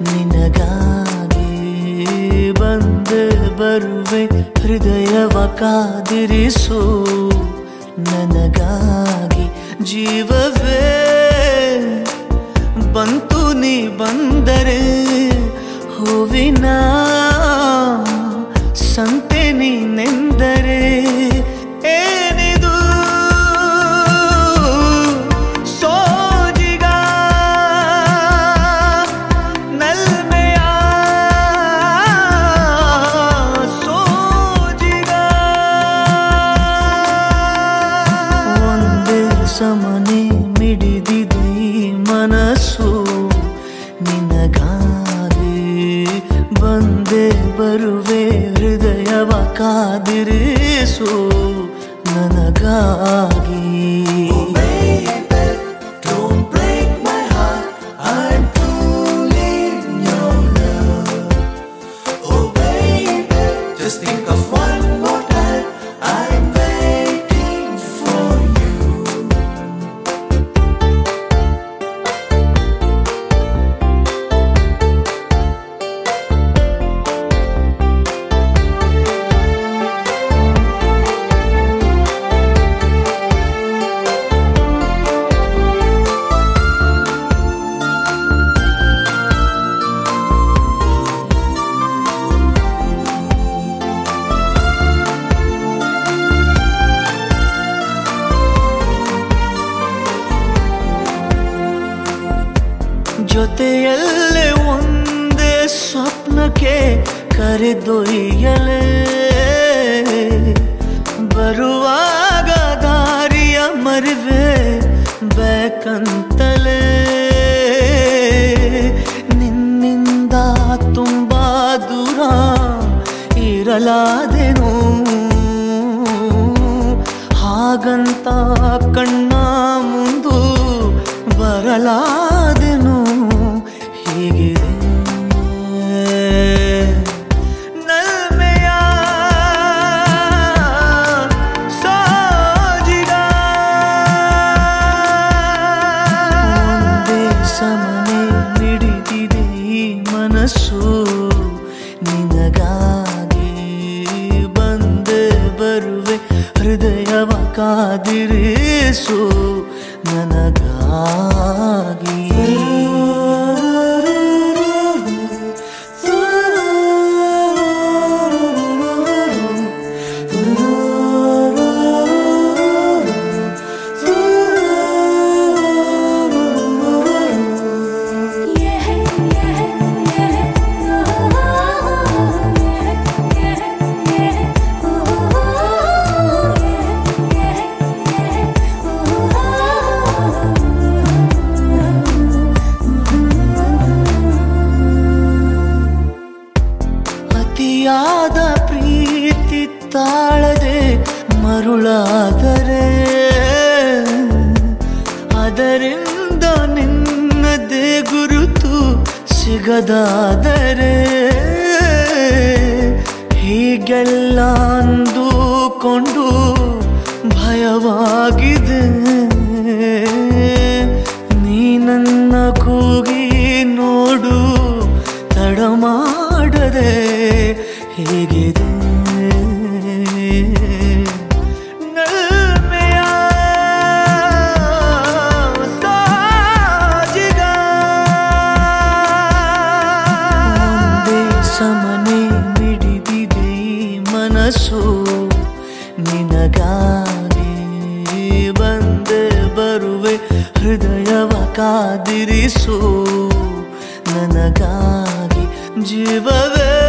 ನಿನಗಾಗಿ ಬಂದೆ ಬರುವೆ ಹೃದಯವ ಕಾದಿರಿಸು ನನಗಾಗಿ ಜೀವವೇ ಬಂತು ನೀ ಬಂದರೆ ಹೂವಿನ ಸಂತೆ ನೀನೆಂದರೆ ಏನಿದು ಸೋಜಿಗ ನಲ್ಮೆಯ ಸೋಜಿಗ ಒಂದೇ ಸಮನೆ ಮಿಡಿದಿದೆ ಈ ಮನಸ್ಸು ನಿನಗಾಗಿ ಬಂದೆ ಬರುವೆ ಹೃದಯವ ಕಾದಿರಿಸು ನನಗಾಗಿ Don't break my heart. I'm truly in your love. Oh baby, just think of one more time. I'm waiting for you. ಜೊತೆಯಲ್ಲೇ ಒಂದೇ ಸ್ವಪ್ನಕ್ಕೆ ಕರೆದೊಯ್ಯಲೇ ಬರುವಾಗ ದಾರಿಯ ಮರಿವೆ ಬೇಕಂತಲೇ ನಿನ್ನಿಂದ ತುಂಬಾ ದೂರ ಇರಲಾದೆನು ಹಾಗಂತ ಕಣ್ಣ ಮುಂದು ಬರಲಾದೆನು ಹೀಗಿದೆ ನಲ್ಮೆಯ ಸಾಜಿಗ ಒಂದೇ ಸಮನೆ ಮಿಡಿದಿದೆ ಈ ಮನಸ್ಸು ನಿನಗಾಗಿ ಬಂದೆ ಬರುವೆ ಹೃದಯವ ಕಾದಿರಿಸು ನನಗಾಗಿ ಅತಿಯಾದ ಪ್ರೀತಿ ತಾಳದೆ ಮರುಳಾದರೆ ಅದರಿಂದ ನಿನ್ನದೇ ಗುರುತು ಸಿಗದಾದರೆ ಹೀಗೆಲ್ಲ ಅಂದುಕೊಂಡು ಭಯವಾಗಿದೆ ನೀ ನನ್ನ ಕೂಗಿ ನೋಡು ತಡ ಮಾಡದೆ ಹೇಗಿದೆ ನಲ್ಮೆಯ ಸಾಜಿಗ ಒಂದೇ ಸಮನೆ ಮಿಡಿದಿದೆ ಈ ಮನಸ್ಸು ನಿನಗಾಗಿ ಬಂದೆ ಬರುವೆ ಹೃದಯವ ಕಾದಿರಿಸು ನನಗಾಗಿ ಜೀವವೇ